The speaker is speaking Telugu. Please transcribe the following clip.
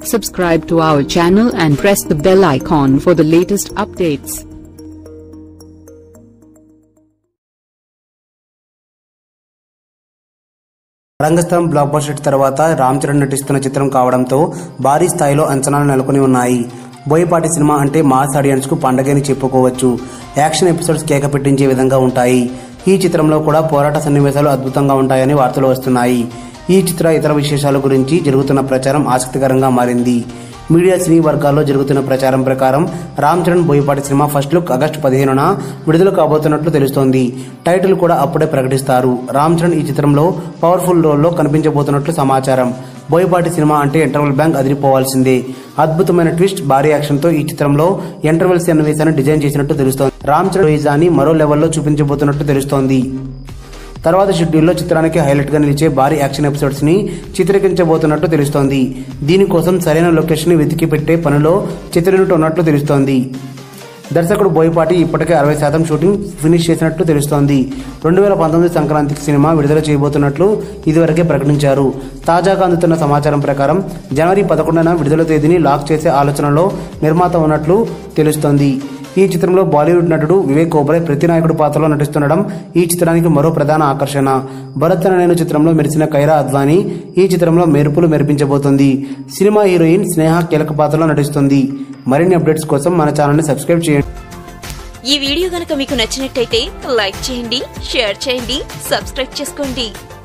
Subscribe to our channel and press the bell icon for the latest updates. Rangasthalam blockbuster తర్వాత రామ్ చరణ్ నటిస్తున్న చిత్రం కావడంతో భారీ స్థాయిలో అంచనాలు నెలకొని ఉన్నాయి బోయపాటి సినిమా అంటే మాస్ ఆడియన్స్ కు పండగని చెప్పుకోవచ్చు యాక్షన్ ఎపిసోడ్స్ కేక పెట్టించే విధంగా ఉంటాయి ఈ చిత్రంలో కూడా పోరాట సన్నివేశాలు అద్భుతంగా ఉంటాయని వార్తలు వస్తున్నాయి ఈ చిత్ర ఇతర విశేషాల గురించి జరుగుతున్న ప్రచారం ఆసక్తికరంగా మారింది మీడియా సినీ వర్గాల్లో జరుగుతున్న ప్రచారం ప్రకారం రామ్ చరణ్ బోయపాటి సినిమా ఫస్ట్ లుక్ ఆగస్టు పదిహేనున విడుదల కాబోతున్నట్లు తెలుస్తోంది టైటిల్ కూడా అప్పుడే ప్రకటిస్తారు రామ్ చరణ్ ఈ చిత్రంలో పవర్ఫుల్ రోల్లో కనిపించబోతున్నట్లు సమాచారం బోయపాటి సినిమా అంటే ఇంటర్వెల్ బ్యాంక్ అదిరిపోవాల్సిందే అద్భుతమైన ట్విస్ట్ భారీ యాక్షన్ తో ఈ చిత్రంలో ఇంటర్వెల్ సన్నివేశాన్ని డిజైన్ చేసినట్టు తెలుస్తోంది రామ్ చరణ్ రోజాని మరో లెవెల్లో చూపించబోతున్నట్టు తెలుస్తోంది తర్వాత షెడ్యూల్లో చిత్రానికి హైలైట్ గా నిలిచే భారీ యాక్షన్ ఎపిసోడ్స్ ని చిత్రీకరించబోతున్నట్టు తెలుస్తోంది దీనికోసం సరైన లొకేషన్ ని వెతికి పెట్టే పనిలో చిత్రయూనిట్ ఉన్నట్లు తెలుస్తోంది దర్శకుడు బోయపాటి ఇప్పటికే అరవై శాతం షూటింగ్ ఫినిష్ చేసినట్లు తెలుస్తోంది రెండు వేల పంతొమ్మిది సంక్రాంతికి సినిమా విడుదల చేయబోతున్నట్లు ఇదివరకే ప్రకటించారు తాజాగా అందుతున్న సమాచారం ప్రకారం జనవరి పదకొండున విడుదల తేదీని లాక్ చేసే ఆలోచనలో నిర్మాత ఉన్నట్లు తెలుస్తోంది ఈ చిత్రంలో బాలీవుడ్ నటుడు వివేక్ ఓబ్రాయ్ ప్రతినాయకుడు పాత్రలో నటిస్తుండడం ఈ చిత్రానికి మరో ప్రధాన ఆకర్షణ భరత్ అనే నేను చిత్రంలో మెరిసిన కైరా అద్వానీ ఈ చిత్రంలో మెరుపులు మెరిపించబోతుంది సినిమా హీరోయిన్ స్నేహ కీలక పాత్రలో నటిస్తుంది మరిన్ని అప్డేట్స్ కోసం మన ఛానల్ని సబ్స్క్రైబ్ చేయండి ఈ వీడియో గనక మీకు నచ్చినట్టయితే లైక్ చేయండి షేర్ చేయండి సబ్స్క్రైబ్ చేసుకోండి